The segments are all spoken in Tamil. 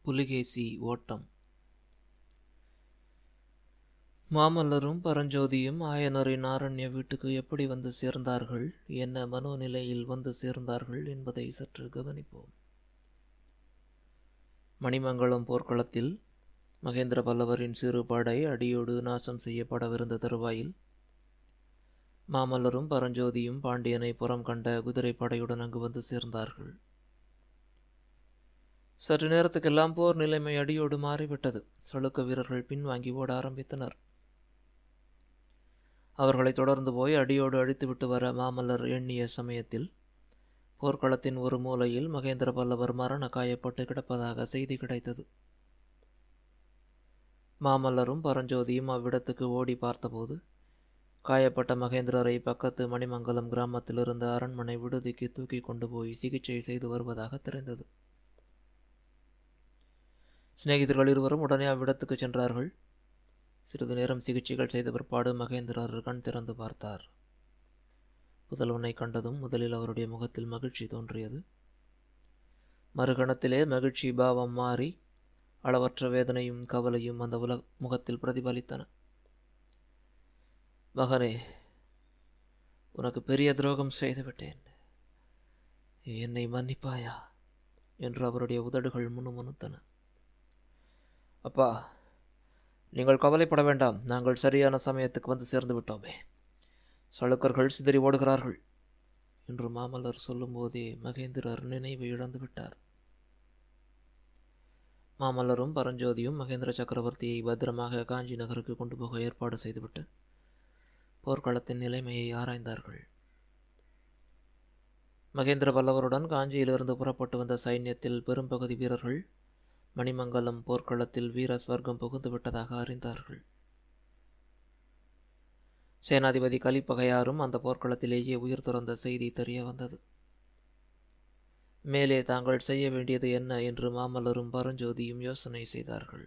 புலிகேசி ஓட்டம் மாமல்லரும் பரஞ்சோதியும் ஆயனரின் ஆரண்ய வீட்டுக்கு எப்படி வந்து சேர்ந்தார்கள் என்ன மனோநிலையில் வந்து சேர்ந்தார்கள் என்பதை சற்று கவனிப்போம் மணிமங்கலம் போர்க்களத்தில் மகேந்திர பல்லவரின் சிறு படை அடியோடு நாசம் செய்யப்படவிருந்த தருவாயில் மாமல்லரும் பரஞ்சோதியும் பாண்டியனை புறம் கண்ட குதிரை படையுடன் அங்கு வந்து சேர்ந்தார்கள் சற்று நேரத்துக்கெல்லாம் போர் நிலைமை அடியோடு மாறிவிட்டது சளுக்க வீரர்கள் பின்வாங்கி ஓட ஆரம்பித்தனர் அவர்களை தொடர்ந்து போய் அடியோடு அழித்துவிட்டு வர மாமல்லர் எண்ணிய சமயத்தில் போர்க்களத்தின் ஒரு மூலையில் மகேந்திர பல்லவர் மரண காயப்பட்டு கிடப்பதாக செய்தி கிடைத்தது மாமல்லரும் பரஞ்சோதியும் அவ்விடத்துக்கு ஓடி பார்த்தபோது காயப்பட்ட மகேந்திரரை பக்கத்து மணிமங்கலம் கிராமத்தில் இருந்த அரண்மனை விடுதிக்கு தூக்கி கொண்டு போய் சிகிச்சை செய்து வருவதாக தெரிந்தது சிநேகிதர்கள் இருவரும் உடனே அவ்விடத்துக்கு சென்றார்கள் சிறிது நேரம் சிகிச்சைகள் செய்த பிற்பாடு மகேந்திரர் கண் திறந்து பார்த்தார் புதல்வனை கண்டதும் முதலில் அவருடைய முகத்தில் மகிழ்ச்சி தோன்றியது மறுகணத்திலே மகிழ்ச்சி பாவம் மாறி அளவற்ற வேதனையும் கவலையும் அந்த உல முகத்தில் பிரதிபலித்தன மகனே உனக்கு பெரிய துரோகம் செய்துவிட்டேன் என்னை மன்னிப்பாயா என்று அவருடைய உதடுகள் முணுமுணுத்தன அப்பா நீங்கள் கவலைப்பட வேண்டாம் நாங்கள் சரியான சமயத்துக்கு வந்து சேர்ந்து விட்டோமே சளுக்கர்கள் சிதறி ஓடுகிறார்கள் என்று மாமல்லர் சொல்லும்போதே மகேந்திரர் நினைவு இழந்து விட்டார் மாமல்லரும் பரஞ்சோதியும் மகேந்திர சக்கரவர்த்தியை பத்திரமாக காஞ்சி நகருக்கு கொண்டு போக ஏற்பாடு செய்துவிட்டு போர்க்களத்தின் நிலைமையை ஆராய்ந்தார்கள் மகேந்திர பல்லவருடன் காஞ்சியிலிருந்து புறப்பட்டு வந்த சைன்யத்தில் பெரும்பகுதி வீரர்கள் மணிமங்கலம் போர்க்களத்தில் வீர ஸ்வர்க்கம் புகுந்து விட்டதாக அறிந்தார்கள் சேனாதிபதி கலிப்பகையாரும் அந்த போர்க்களத்திலேயே உயிர் துறந்த செய்தி தெரிய வந்தது மேலே தாங்கள் செய்ய வேண்டியது என்ன என்று மாமல்லரும் பரஞ்சோதியும் யோசனை செய்தார்கள்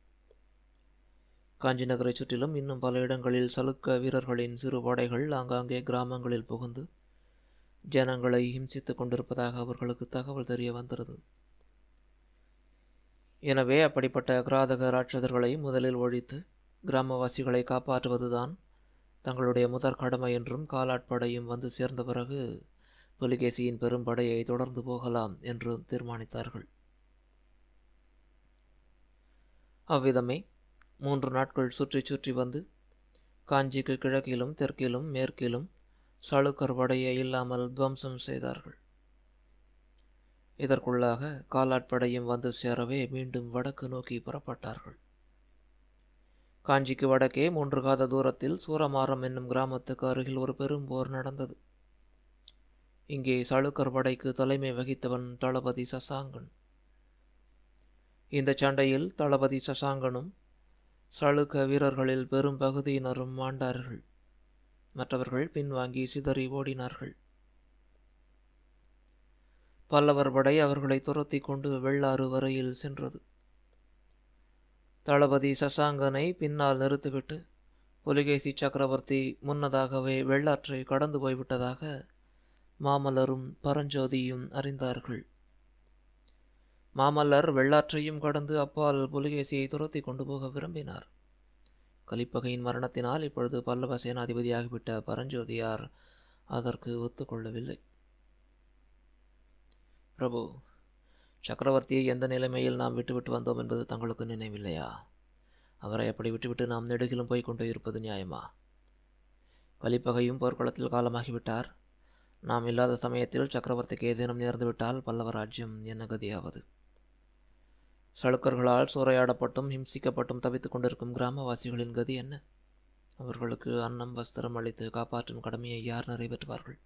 காஞ்சி நகரை சுற்றிலும் இன்னும் பல இடங்களில் சலுக்க வீரர்களின் சிறு படைகள் ஆங்காங்கே கிராமங்களில் புகுந்து ஜனங்களை ஹிம்சித்துக் கொண்டிருப்பதாக அவர்களுக்கு தகவல் தெரிய வந்தது எனவே அப்படிப்பட்ட கிராதக ராட்சதர்களை முதலில் ஒழித்து கிராமவாசிகளை காப்பாற்றுவதுதான் தங்களுடைய முதற் கடமை என்றும் காலாட்படையும் வந்து சேர்ந்த பிறகு புலிகேசியின் பெரும் படையை தொடர்ந்து போகலாம் என்று தீர்மானித்தார்கள் அவ்விதமே மூன்று நாட்கள் சுற்றி சுற்றி வந்து காஞ்சிக்கு கிழக்கிலும் தெற்கிலும் மேற்கிலும் சளுக்கர் படையை இல்லாமல் துவம்சம் செய்தார்கள் இதற்குள்ளாக காலாட்படையும் வந்து சேரவே மீண்டும் வடக்கு நோக்கி புறப்பட்டார்கள் காஞ்சிக்கு வடக்கே மூன்று காத தூரத்தில் சூரமாரம் என்னும் கிராமத்துக்கு அருகில் ஒரு பெரும் போர் நடந்தது இங்கே சளுக்கர் படைக்கு தலைமை வகித்தவன் தளபதி சசாங்கன் இந்த சண்டையில் தளபதி சசாங்கனும் சளுக்க வீரர்களில் பெரும் பகுதியினரும் மாண்டார்கள் மற்றவர்கள் பின்வாங்கி சிதறி ஓடினார்கள் பல்லவர் படை அவர்களை துரத்தி கொண்டு வெள்ளாறு வரையில் சென்றது தளபதி சசாங்கனை பின்னால் நிறுத்திவிட்டு புலிகேசி சக்கரவர்த்தி முன்னதாகவே வெள்ளாற்றை கடந்து போய்விட்டதாக மாமல்லரும் பரஞ்சோதியும் அறிந்தார்கள் மாமல்லர் வெள்ளாற்றையும் கடந்து அப்பால் புலிகேசியை துரத்தி கொண்டு போக விரும்பினார் கலிப்பகையின் மரணத்தினால் இப்பொழுது பல்லவ சேனாதிபதியாகிவிட்ட பரஞ்சோதியார் அதற்கு ஒத்துக்கொள்ளவில்லை பிரபு சக்கரவர்த்தியை எந்த நிலைமையில் நாம் விட்டுவிட்டு வந்தோம் என்பது தங்களுக்கு நினைவில்லையா அவரை அப்படி விட்டுவிட்டு நாம் நெடுகிலும் போய் கொண்டு இருப்பது நியாயமா கலிப்பகையும் போர்க்களத்தில் காலமாகிவிட்டார் நாம் இல்லாத சமயத்தில் சக்கரவர்த்திக்கு ஏதேனும் நேர்ந்துவிட்டால் பல்லவ ராஜ்யம் என்ன கதியாவது சளுக்கர்களால் சூறையாடப்பட்டும் ஹிம்சிக்கப்பட்டும் தவித்துக் கொண்டிருக்கும் கிராமவாசிகளின் கதி என்ன அவர்களுக்கு அன்னம் வஸ்திரம் அளித்து காப்பாற்றும் கடமையை யார் நிறைவேற்றுவார்கள்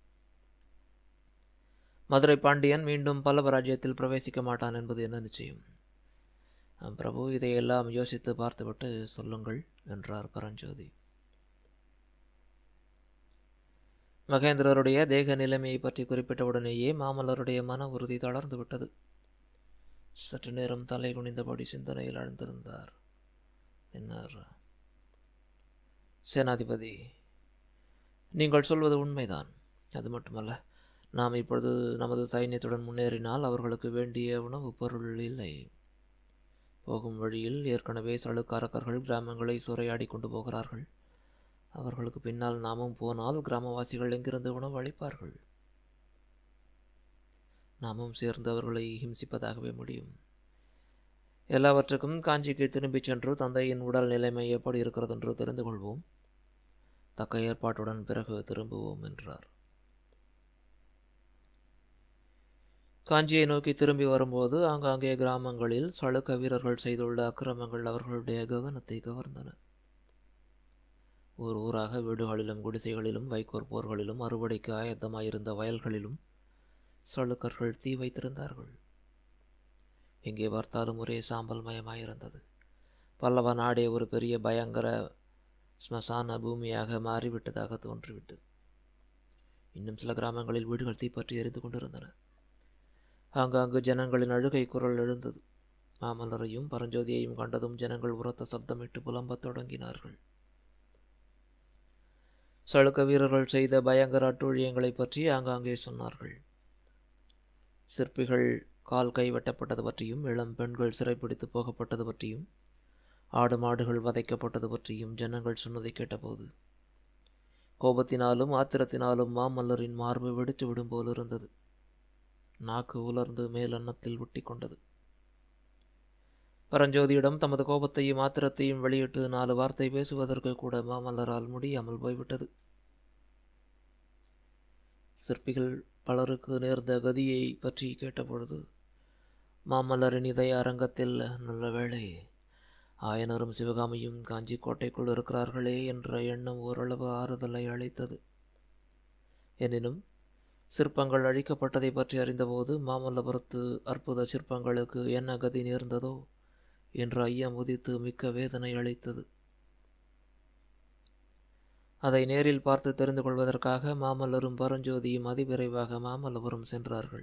மதுரை பாண்டியன் மீண்டும் பல்லவ ராஜ்யத்தில் பிரவேசிக்க மாட்டான் என்பது என்ன நிச்சயம் பிரபு இதையெல்லாம் யோசித்து பார்த்துவிட்டு சொல்லுங்கள் என்றார் பரஞ்சோதி மகேந்திரருடைய தேக நிலைமையை பற்றி குறிப்பிட்டவுடனேயே மாமல்லருடைய மன உறுதி தளர்ந்து விட்டது சற்று நேரம் தலை குனிந்தபடி சிந்தனையில் ஆழ்ந்திருந்தார் பின்னர் சேனாதிபதி நீங்கள் சொல்வது உண்மைதான் அது மட்டுமல்ல நாம் இப்பொழுது நமது சைன்யத்துடன் முன்னேறினால் அவர்களுக்கு வேண்டிய உணவுப் பொருள் இல்லை போகும் வழியில் ஏற்கனவே சளுக்காரக்கர்கள் கிராமங்களை சூறையாடி கொண்டு போகிறார்கள் அவர்களுக்கு பின்னால் நாமும் போனால் கிராமவாசிகள் எங்கிருந்து உணவு அளிப்பார்கள் நாமும் சேர்ந்து அவர்களை ஹிம்சிப்பதாகவே முடியும் எல்லாவற்றுக்கும் காஞ்சிக்கு திரும்பிச் சென்று தந்தையின் உடல் நிலைமை எப்படி இருக்கிறது என்று தெரிந்து கொள்வோம் தக்க ஏற்பாட்டுடன் பிறகு திரும்புவோம் என்றார் காஞ்சியை நோக்கி திரும்பி வரும்போது ஆங்காங்கே கிராமங்களில் சளுக்க வீரர்கள் செய்துள்ள அக்கிரமங்கள் அவர்களுடைய கவனத்தை கவர்ந்தன ஊர் ஊராக வீடுகளிலும் குடிசைகளிலும் வைக்கோர் போர்களிலும் அறுவடைக்கு ஆயத்தமாயிருந்த வயல்களிலும் சளுக்கர்கள் தீ வைத்திருந்தார்கள் எங்கே பார்த்தாலும் ஒரே சாம்பல் மயமாயிருந்தது பல்லவ நாடே ஒரு பெரிய பயங்கர ஸ்மசான பூமியாக மாறிவிட்டதாக தோன்றிவிட்டது இன்னும் சில கிராமங்களில் வீடுகள் தீப்பற்றி எரிந்து கொண்டிருந்தன ஆங்காங்கு ஜனங்களின் அழுகை குரல் எழுந்தது மாமல்லரையும் பரஞ்சோதியையும் கண்டதும் ஜனங்கள் உரத்த சப்தமிட்டு புலம்பத் தொடங்கினார்கள் சளுக்க வீரர்கள் செய்த பயங்கர அட்டூழியங்களை பற்றி ஆங்காங்கே சொன்னார்கள் சிற்பிகள் கால் கை வெட்டப்பட்டது பற்றியும் இளம் பெண்கள் சிறைப்பிடித்து போகப்பட்டது பற்றியும் ஆடு மாடுகள் வதைக்கப்பட்டது பற்றியும் ஜனங்கள் சொன்னதை கேட்டபோது கோபத்தினாலும் ஆத்திரத்தினாலும் மாமல்லரின் மார்பு வெடித்து விடும் போல் இருந்தது நாக்கு உலர்ந்து மேலன்னத்தில் ஒட்டி கொண்டது பரஞ்சோதியிடம் தமது கோபத்தையும் ஆத்திரத்தையும் வெளியிட்டு நாலு வார்த்தை பேசுவதற்கு கூட மாமல்லரால் முடியாமல் போய்விட்டது சிற்பிகள் பலருக்கு நேர்ந்த கதியை பற்றி கேட்டபொழுது மாமல்லரின் இதய அரங்கத்தில் நல்ல வேளை ஆயனரும் சிவகாமியும் காஞ்சி கோட்டைக்குள் இருக்கிறார்களே என்ற எண்ணம் ஓரளவு ஆறுதலை அளித்தது எனினும் சிற்பங்கள் அழிக்கப்பட்டதை பற்றி அறிந்தபோது மாமல்லபுரத்து அற்புத சிற்பங்களுக்கு என்ன கதி நேர்ந்ததோ என்ற ஐயம் உதித்து மிக்க வேதனை அளித்தது அதை நேரில் பார்த்து தெரிந்து கொள்வதற்காக மாமல்லரும் பரஞ்சோதியும் அதிவிரைவாக மாமல்லபுரம் சென்றார்கள்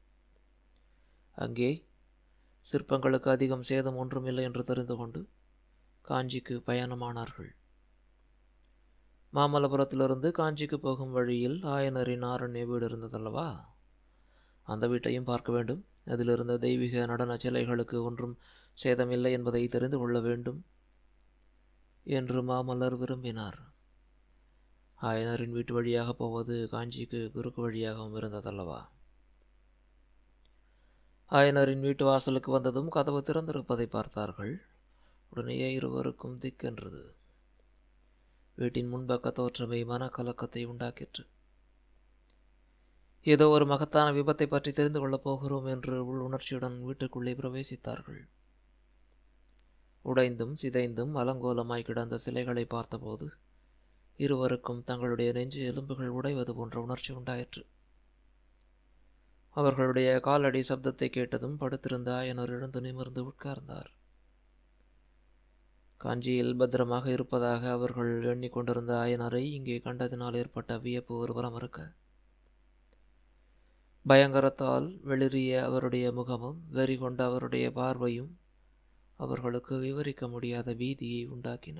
அங்கே சிற்பங்களுக்கு அதிகம் சேதம் ஒன்றுமில்லை என்று தெரிந்து கொண்டு காஞ்சிக்கு பயணமானார்கள் மாமல்லபுரத்திலிருந்து காஞ்சிக்கு போகும் வழியில் ஆயனரின் ஆரண்ய வீடு இருந்ததல்லவா அந்த வீட்டையும் பார்க்க வேண்டும் அதில் இருந்த தெய்வீக நடன சிலைகளுக்கு ஒன்றும் சேதமில்லை என்பதை தெரிந்து கொள்ள வேண்டும் என்று மாமல்லர் விரும்பினார் ஆயனரின் வீட்டு வழியாக போவது காஞ்சிக்கு குறுக்கு வழியாகவும் இருந்ததல்லவா ஆயனரின் வீட்டு வாசலுக்கு வந்ததும் கதவு திறந்திருப்பதை பார்த்தார்கள் உடனேயே இருவருக்கும் திக்கென்றது வீட்டின் முன்பக்க தோற்றமை மனக்கலக்கத்தை உண்டாக்கிற்று ஏதோ ஒரு மகத்தான விபத்தை பற்றி தெரிந்து கொள்ளப் போகிறோம் என்று உள் உணர்ச்சியுடன் வீட்டுக்குள்ளே பிரவேசித்தார்கள் உடைந்தும் சிதைந்தும் அலங்கோலமாய் கிடந்த சிலைகளை பார்த்தபோது இருவருக்கும் தங்களுடைய நெஞ்சு எலும்புகள் உடைவது போன்ற உணர்ச்சி உண்டாயிற்று அவர்களுடைய காலடி சப்தத்தை கேட்டதும் படுத்திருந்த ஆயனர் எழுந்து நிமிர்ந்து உட்கார்ந்தார் காஞ்சியில் பத்திரமாக இருப்பதாக அவர்கள் எண்ணிக்கொண்டிருந்த ஆயனரை இங்கே கண்டதினால் ஏற்பட்ட வியப்பு ஒருபுறம் இருக்க பயங்கரத்தால் வெளிரிய அவருடைய முகமும் வெறி கொண்ட அவருடைய பார்வையும் அவர்களுக்கு விவரிக்க முடியாத பீதியை உண்டாக்கின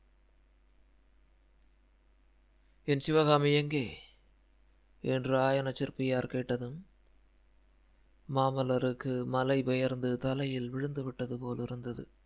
என் சிவகாமி எங்கே என்று ஆயன சிற்பியார் கேட்டதும் மாமல்லருக்கு மலை பெயர்ந்து தலையில் விழுந்து விட்டது போல் இருந்தது